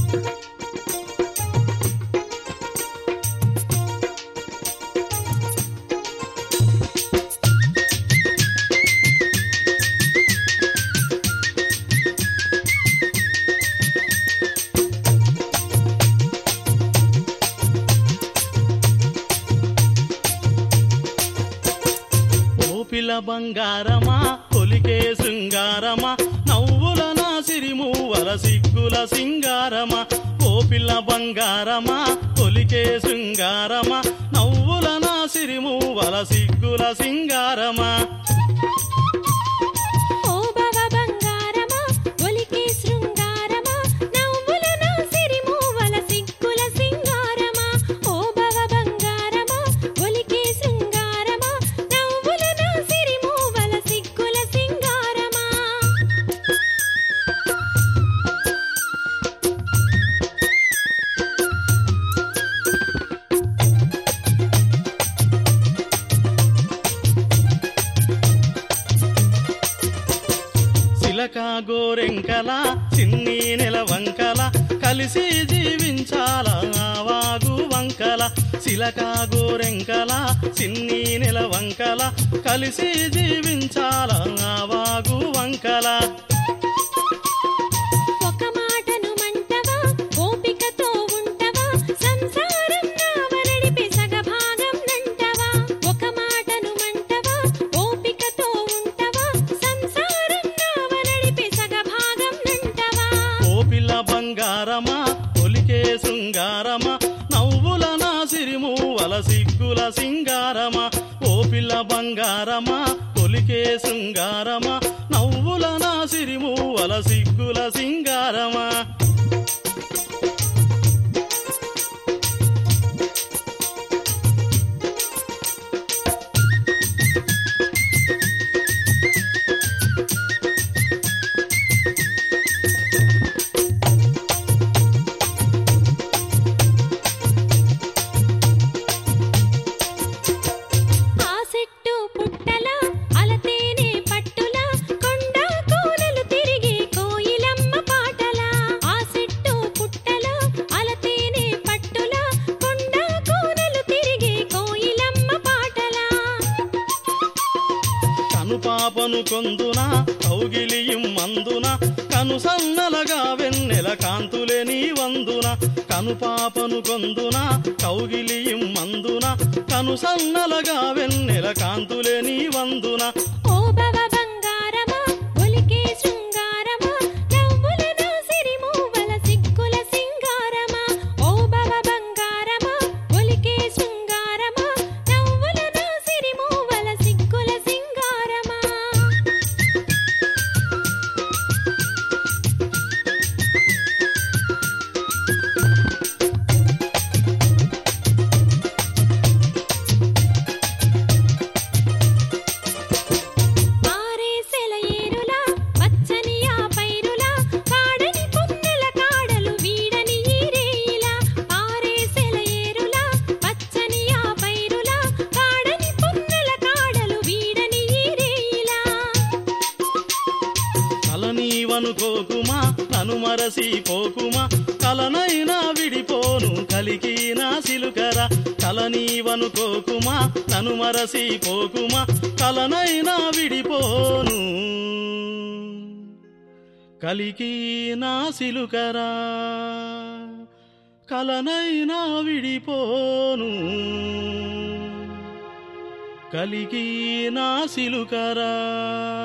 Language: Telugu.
ఓపిల బంగారమా కొలికే శృంగారమా నవ్వుల నా సిరిమూవల సిగ్గుల సింగారమా ఓపిల బంగారమా కొలికే శృంగారమా నవ్వుల నా సిరిమూవల సిగ్గుల సింగారమా ఓ భవ బంగారమా ఒలికే శృంగారమా నవ్వుల నా సిరిమూవల సిగ్గుల సింగారమా ఓ భవ బంగారమా ఒలికే శృంగారమా నవ్వుల నా సిరిమూవల సిగ్గుల సింగారమా సిలక గోరెంకల చిన్ని నెల వంకల కలిసి జీవించాల ఆవాగు వంకల సిలక గోరెంకల చిన్ని నెల వంకల కలిసి జీవించాల ఆవాగు వంకల ఒక మాటను మంటవా ఓపికతో ఉంటవా సంసారం నావనడిపే సగభాగం నంటవా ఒక మాటను మంటవా ఓపికతో ఉంటవా సంసారం నావనడిపే సగభాగం నంటవా ఓ పిల్ల బంగారమా ఒలికే శృంగారమా నవ్వుల నా సిరిమూవల సిగ్గుల సింగారమా ఓ పిల్ల బంగారమా ఒలికే శృంగారమా నవ్వుల నా సిరిమూవల సిగ్గుల సింగారమా ఆ చెట్టు పుట్టల అలతేనే పట్టుల కొండ కోనలు తిరిగి కోయిలమ్మ పాటల ఆ చెట్టు పుట్టల అలతేనే పట్టుల కొండ కోనలు తిరిగి కోయిలమ్మ పాటల కను పాపను కొందున కౌగిలియం మందున కను సన్నలగా వెన్నెల కాంతులే నీ వందున కను పాపను కొందున కౌగిలియం మందున కను సన్నలగా వెన్నెల కాంతులే నీ వందున ఓ భవ బంగారమా ఒలికే శృంగారమా నవ్వుల నా సిరిమూవల సిగ్గుల సింగారమా ఓ భవ బంగారమా ఒలికే శృంగారమా నవ్వుల నా సిరిమూవల సిగ్గుల సింగారమా ఆరేసెల ఏరులా పచ్చని ఆ పైరులా కాడని పున్నెల కాడలు వీడని ఈ రేయిలా ఆరేసెల ఏరులా పచ్చని ఆ పైరులా కాడని పున్నెల కాడలు వీడని ఈ రేయిలా కలనీవనుకోకుమా నను మరసి పోకుమా కలనైనా విడిపోను కలికి నా సిలుకర కలనీవనుకోకుమా నను మరసి పోకుమా కలనైనా విడిపోను కలికి నా సిలుకరా కలనైనా విడిపోను కలికి నా సిలుకరా